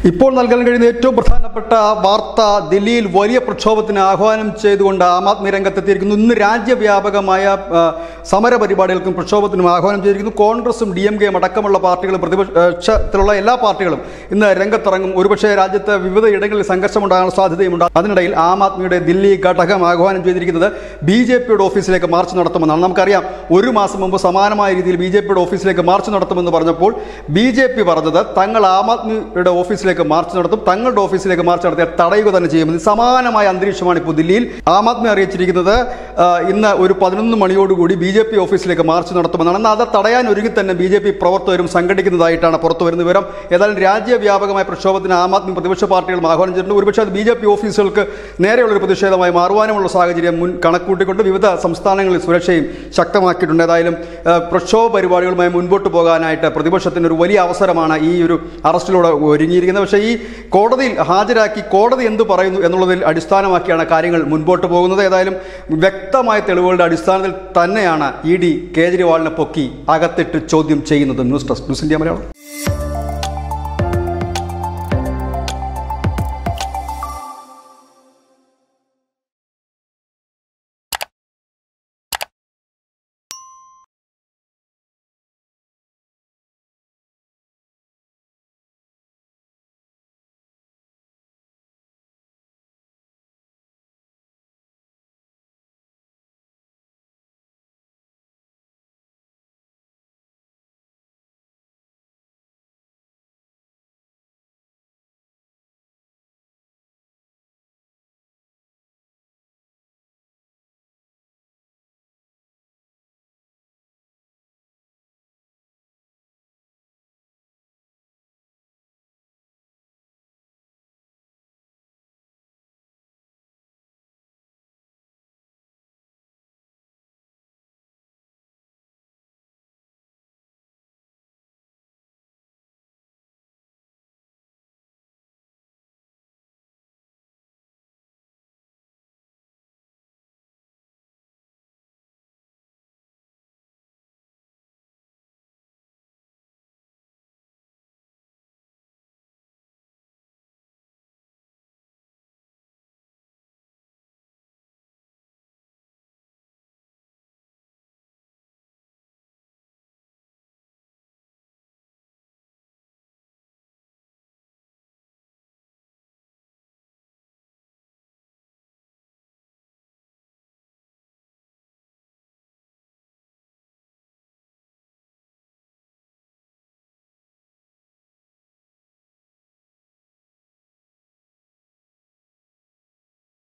ഇപ്പോൾ നൽകാൻ കഴിയുന്ന ഏറ്റവും പ്രധാനപ്പെട്ട വാർത്ത ദില്ലിയിൽ വലിയ പ്രക്ഷോഭത്തിന് ആഹ്വാനം ചെയ്തുകൊണ്ട് ആം ആദ്മി രംഗത്തെത്തിയിരിക്കുന്നു ഇന്ന് രാജ്യവ്യാപകമായ ആ, സമര പരിപാടികൾക്കും പ്രക്ഷോഭത്തിനും ആഹ്വാനം ചെയ്തിരിക്കുന്നു കോൺഗ്രസും ഡി എം കെയും അടക്കമുള്ള പാർട്ടികളും പ്രതിപക്ഷത്തിലുള്ള എല്ലാ പാർട്ടികളും ഇന്ന് രംഗത്തിറങ്ങും ഒരുപക്ഷെ രാജ്യത്ത് വിവിധ ഇടങ്ങളിൽ സംഘർഷമുണ്ടാകാനുള്ള സാധ്യതയുണ്ട് അതിനിടയിൽ ആം ആദ്മിയുടെ ദില്ലി ഘടകം ആഹ്വാനം ചെയ്തിരിക്കുന്നത് ബി ജെ പിയുടെ ഓഫീസിലേക്ക് മാർച്ച് നടത്തുമെന്നാണ് നമുക്കറിയാം ഒരു മാസം മുമ്പ് സമാനമായ രീതിയിൽ ബി ജെ പിയുടെ ഓഫീസിലേക്ക് മാർച്ച് നടത്തുമെന്ന് പറഞ്ഞപ്പോൾ ബി ജെ പി പറഞ്ഞത് തങ്ങൾ ആം ആദ്മിയുടെ ഓഫീസിലേക്ക് മാർച്ച് നടത്തും തങ്ങളുടെ ഓഫീസിലേക്ക് മാർച്ച് നടത്തിയാൽ തടയുക തന്നെ ചെയ്യുമെന്ന് സമാനമായ അന്തരീക്ഷമാണ് ഇപ്പോൾ ദില്ലിയിൽ ആം ആദ്മി അറിയിച്ചിരിക്കുന്നത് ആ, ഇന്ന് ഒരു പതിനൊന്ന് മണിയോടുകൂടി ബി ജെ പി ഓഫീസിലേക്ക് മാർച്ച് നടത്തുമെന്നാണ് എന്നാൽ അത് തടയാൻ ഒരുങ്ങി തന്നെ ബി ജെ പി പ്രവർത്തകരും സംഘടിക്കുന്നതായിട്ടാണ് പുറത്തു വരുന്ന വിവരം ഏതായാലും രാജ്യവ്യാപകമായ പ്രക്ഷോഭത്തിന് ആം ആദ്മി പ്രതിപക്ഷ പാർട്ടികളും ആഹ്വാനം ചെയ്തിട്ടുണ്ട് ഒരുപക്ഷെ അത് ബി ജെ പി ഓഫീസുകൾക്ക് നേരെയുള്ള ഒരു പ്രതിഷേധമായി മാറുവാനുമുള്ള സാഹചര്യം മുൻ കണക്കൂട്ടിക്കൊണ്ട് വിവിധ സംസ്ഥാനങ്ങളിൽ സുരക്ഷയും ശക്തമാക്കിയിട്ടുണ്ട് ഏതായാലും ആ, പ്രക്ഷോഭ പരിപാടികളുമായി മുൻപോട്ട് പോകാനായിട്ട് പ്രതിപക്ഷത്തിന് ഒരു വലിയ അവസരമാണ് ഈ ഒരു അറസ്റ്റിലൂടെ ഒരുങ്ങിയിരിക്കുന്നത് പക്ഷേ ഈ കോടതിയിൽ ഹാജരാക്കി കോടതി എന്ത് പറയുന്നു എന്നുള്ളതിൽ അടിസ്ഥാനമാക്കിയാണ് കാര്യങ്ങൾ മുൻപോട്ട് പോകുന്നത് ഏതായാലും വ്യക്തമായ തെളിവുകളുടെ അടിസ്ഥാനത്തിൽ തന്നെയാണ് ഇ ഡി കേജ്രിവാളിനെ പൊക്കി അകത്തിട്ട് ചോദ്യം ചെയ്യുന്നത് news desk news India Malayalam